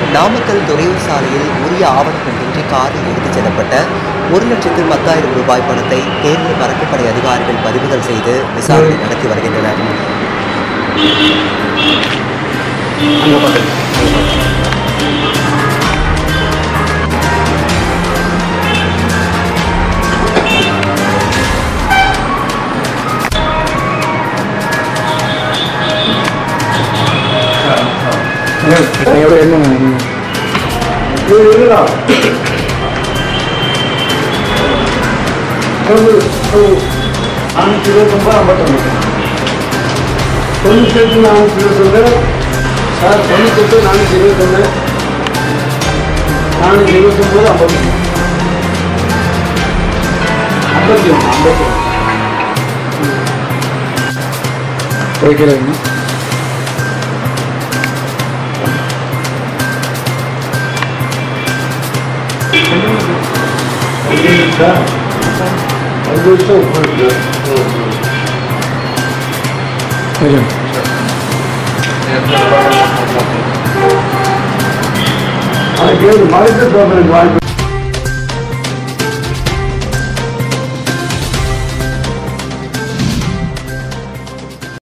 நாமக்கல் துறையூர் சாலையில் உரிய ஆவணங்களின்றி காரில் எடுத்துச் செல்லப்பட்ட ஒரு லட்சத்து பத்தாயிரம் ரூபாய் பணத்தை தேர்தல் பறக்கப்படை அதிகாரிகள் பறிமுதல் செய்து விசாரணை நடத்தி வருகின்றனர் எவ்வளோ என்ன நானூற்றி இருபத்தொம்பது ஐம்பத்தொன்று தொண்ணூத்தெட்டு நானூற்றி இருபத்தொன்று சார் தொண்ணூத்தெட்டு நானூற்றி இருபத்தொன்று நானூற்றி இருபத்தொம்பது ஐம்பத்தி ஐம்பத்தி ஒன்று ஐம்பத்தி ஒன்று ஓகேங்க சார் ஐந்து வருஷம் உட்காந்து அதுக்கு மறைத்து வாய்ப்பு